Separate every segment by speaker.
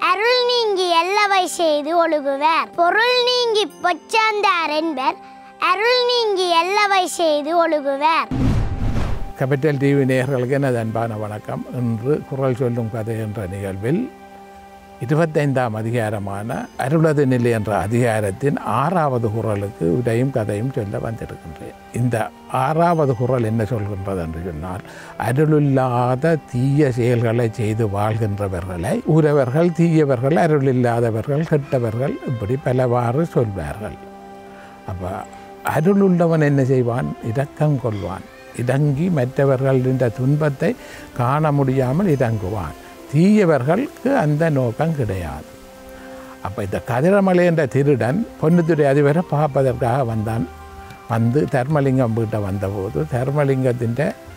Speaker 1: அருள் நீங்கி எல்லவை செய்து ஒழுகுவர் பொருள் நீங்கி பொச்சாந்தார் என்பர் அருள் நீங்கி எல்லவை செய்து ஒழுகுவர்
Speaker 2: கேபிட்டல் டிவி நேயர்களுக்கு எனது அன்பான வணக்கம் இன்று குரல் சொல்லும் கதை என்ற நிகழ்வில் இருபத்தைந்தாம் அதிகாரமான அருளது நிலை என்ற அதிகாரத்தின் ஆறாவது குரலுக்கு உரையும் கதையும் சொல்ல வந்திருக்கின்றேன் இந்த ஆறாவது குரல் என்ன சொல்கின்றது என்று சொன்னால் அருளில்லாத தீய செயல்களை செய்து வாழ்கின்றவர்களை உறவர்கள் தீயவர்கள் அருளில்லாதவர்கள் கெட்டவர்கள் இப்படி பலவாறு சொல்வார்கள் அப்போ அருள் உள்ளவன் என்ன செய்வான் இரக்கம் கொள்வான் இடங்கி மற்றவர்களின் துன்பத்தை காண முடியாமல் இறங்குவான் தீயவர்களுக்கு அந்த நோக்கம் கிடையாது அப்போ இந்த கதிரமலை என்ற திருடன் பொன்னுத்துறை அதிபரை பார்ப்பதற்காக வந்தான் வந்து தர்மலிங்கம் வீட்டை வந்தபோது தர்மலிங்கத்தின்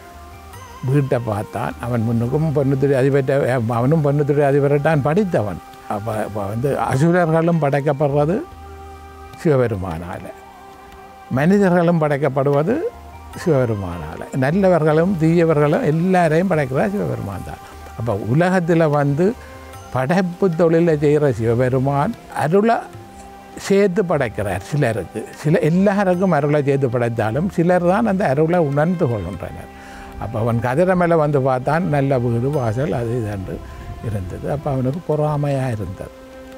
Speaker 2: வீட்டை பார்த்தான் அவன் முன்னுக்கும் பொன்னுத்துறை அதிபரை அவனும் பொன்னுத்துறை அதிபரைத்தான் படித்தவன் அப்போ இப்போ வந்து அசுரர்களும் படைக்கப்படுறது சிவபெருமானால் மனிதர்களும் படைக்கப்படுவது சிவபெருமானால் நல்லவர்களும் தீயவர்களும் எல்லாரையும் படைக்கிறா சிவபெருமான் தான் அப்போ உலகத்தில் வந்து படைப்பு தொழிலை செய்கிற சிவபெருமான் அருளை சேர்த்து படைக்கிறார் சிலருக்கு சில எல்லாருக்கும் அருளை சேர்த்து படைத்தாலும் சிலர் தான் அந்த அருளை உணர்ந்து கொள்கின்றனர் அப்போ அவன் கதிரை மேலே வந்து பார்த்தான் நல்ல வீடு வாசல் அது இதுண்டு இருந்தது அப்போ அவனுக்கு பொறாமையாக இருந்தது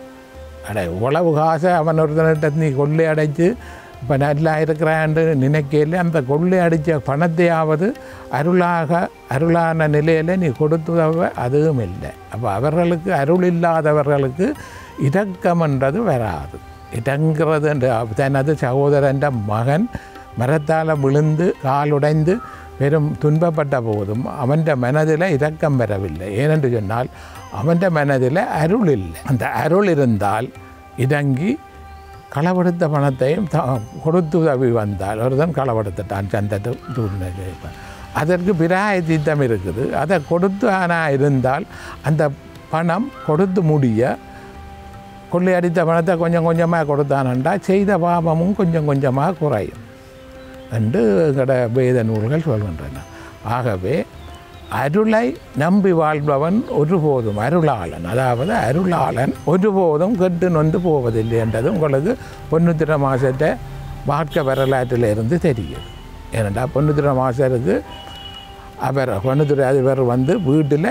Speaker 2: அடை உழவு காசை அவன் ஒருத்தனிட்ட நீ கொள்ளை அடைச்சு இப்போ நல்லா இருக்கிறான்னு நினைக்கையில் அந்த கொள்ளை அடித்த பணத்தையாவது அருளாக அருளான நிலையில் நீ கொடுத்தவ அதுவும் இல்லை அப்போ அவர்களுக்கு அருள் இல்லாதவர்களுக்கு இரக்கம்ன்றது வராது இடங்கிறது என்று தனது சகோதரன் மகன் மரத்தால் விழுந்து காலுடைந்து பெரும் துன்பப்பட்ட போதும் அவன் மனதில் இரக்கம் வரவில்லை ஏனென்று சொன்னால் அவன் மனதில் அருள் இல்லை அந்த அருள் இருந்தால் இடங்கி களவெடுத்த பணத்தையும் த கொடுத்து உதவி வந்தால் ஒருத்தன் களவெடுத்துட்டான் சந்தத்தை சூழ்நிலை அதற்கு பிராய திட்டம் இருக்குது அதை கொடுத்து ஆனால் இருந்தால் அந்த பணம் கொடுத்து முடிய கொள்ளையடித்த பணத்தை கொஞ்சம் கொஞ்சமாக கொடுத்தானண்டா செய்த பாபமும் கொஞ்சம் கொஞ்சமாக குறையும் என்று எங்களோட வேத நூல்கள் சொல்கின்றன ஆகவே அருளை நம்பி வாழ்பவன் ஒருபோதும் அருளாளன் அதாவது அருளாளன் ஒருபோதும் கெட்டு நொந்து போவதில்லை என்றது உங்களுக்கு பொன்னுத்திர மாசத்தை வாழ்க்கை வரலாற்றில் இருந்து தெரியும் ஏனெண்டா பொன்னுத்திர மாசருக்கு அவர் பொன்னுத்துறை அதிபர் வந்து வீட்டில்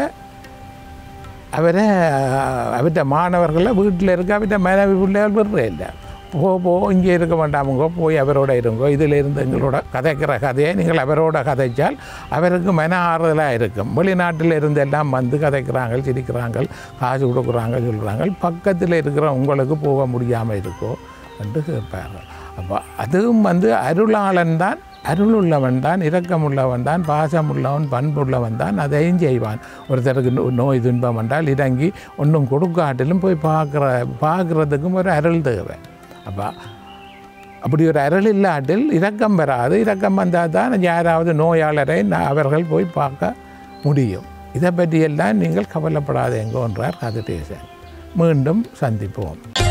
Speaker 2: அவரை அவர்கிட்ட மாணவர்களை வீட்டில் இருக்க அவர்கிட்ட மனைவி பிள்ளைகள் விடுறே இல்லை போ போ இங்கே இருக்க வேண்டாமுங்கோ போய் அவரோட இருங்கோ இதில் இருந்து எங்களோட கதைக்கிற கதையை நீங்கள் அவரோட கதைச்சால் அவருக்கு மன ஆறுதலாக இருக்கும் வெளிநாட்டில் இருந்து எல்லாம் வந்து கதைக்கிறாங்க சிரிக்கிறாங்க காசு கொடுக்குறாங்க சொல்கிறாங்க பக்கத்தில் இருக்கிற உங்களுக்கு போக முடியாமல் இருக்கோ என்று கேட்பார்கள் அப்போ அதுவும் வந்து அருளாளன் தான் அருள் உள்ளவன் தான் இரக்கமுள்ளவன் தான் பாசம் உள்ளவன் பண்புள்ளவன் தான் அதையும் செய்வான் ஒருத்தருக்கு நோ- நோய் துன்பம் என்றால் இறங்கி ஒன்றும் கொடுக்காட்டிலும் போய் பார்க்குற பார்க்குறதுக்கும் ஒரு அருள் தேவை அப்போ அப்படி ஒரு அருள் இல்லாட்டில் இரக்கம் வராது இரக்கம் வந்தால் தான் யாராவது நோயாளரை ந- அவர்கள் போய் பார்க்க முடியும் இதை பற்றியெல்லாம் நீங்கள் கவலைப்படாதேங்கோன்றார் கதிரேசன் மீண்டும் சந்திப்போம்